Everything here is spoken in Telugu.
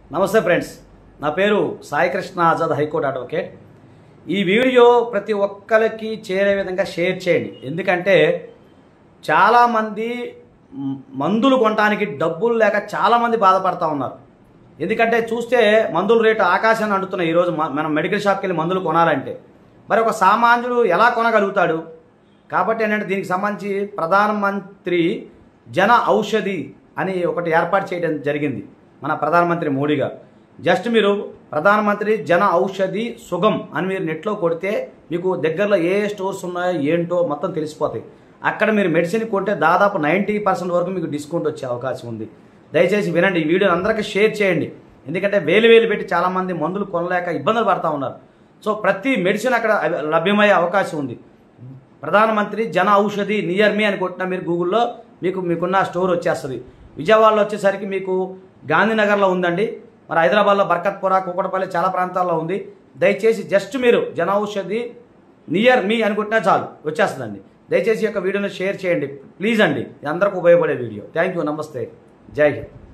నమస్తే ఫ్రెండ్స్ నా పేరు సాయికృష్ణ ఆజాద్ హైకోర్టు అడ్వకేట్ ఈ వీడియో ప్రతి ఒక్కరికి చేరే విధంగా షేర్ చేయండి ఎందుకంటే చాలామంది మ్, మందులు కొనడానికి డబ్బులు లేక చాలామంది బాధపడతా ఉన్నారు ఎందుకంటే చూస్తే మందుల రేటు ఆకాశాన్ని అంటున్నాయి ఈరోజు మ- మనం మెడికల్ షాప్కి వెళ్ళి మందులు కొనాలంటే మరి ఒక సామాన్యుడు ఎలా కొనగలుగుతాడు కాబట్టి ఏంటంటే దీనికి సంబంధించి ప్రధానమంత్రి జన ఔషధి అని ఒకటి ఏర్పాటు చేయడం జరిగింది మన ప్రధానమంత్రి మోడీ గారు జస్ట్ మీరు ప్రధానమంత్రి జన ఔషధి సుగం అని మీరు నెట్లో కొడితే మీకు దగ్గరలో ఏ ఏ స్టోర్స్ ఉన్నాయో ఏంటో మొత్తం తెలిసిపోతాయి అక్కడ మీరు మెడిసిన్ కొంటే దాదాపు నైంటీ పర్సెంట్ వరకు మీకు డిస్కౌంట్ వచ్చే అవకాశం ఉంది దయచేసి వినండి ఈ వీడియోని అందరికీ షేర్ చేయండి ఎందుకంటే వేలు వేలు పెట్టి చాలామంది మందులు కొనలేక ఇబ్బందులు పడతా ఉన్నారు సో ప్రతి మెడిసిన్ అక్కడ అవ- లభ్యమయ్యే అవకాశం ఉంది ప్రధానమంత్రి జన ఔషధి నియర్ మీ అని కొట్టినా మీరు గూగుల్లో మీకు మీకున్న స్టోర్ వచ్చేస్తుంది విజయవాడలో వచ్చేసరికి మీకు గాంధీనగర్లో ఉందండి మరి హైదరాబాద్లో బర్కత్పుర కూకటపల్లి చాలా ప్రాంతాల్లో ఉంది దయచేసి జస్ట్ మీరు జన ఔషధి నియర్ మీ అనుకుంటున్నా చాలు వచ్చేస్తుందండి దయచేసి ఈ యొక్క వీడియోని షేర్ చేయండి ప్లీజ్ అండి ఇది అందరికీ ఉపయోగపడే వీడియో థ్యాంక్ యూ నమస్తే జై హింద్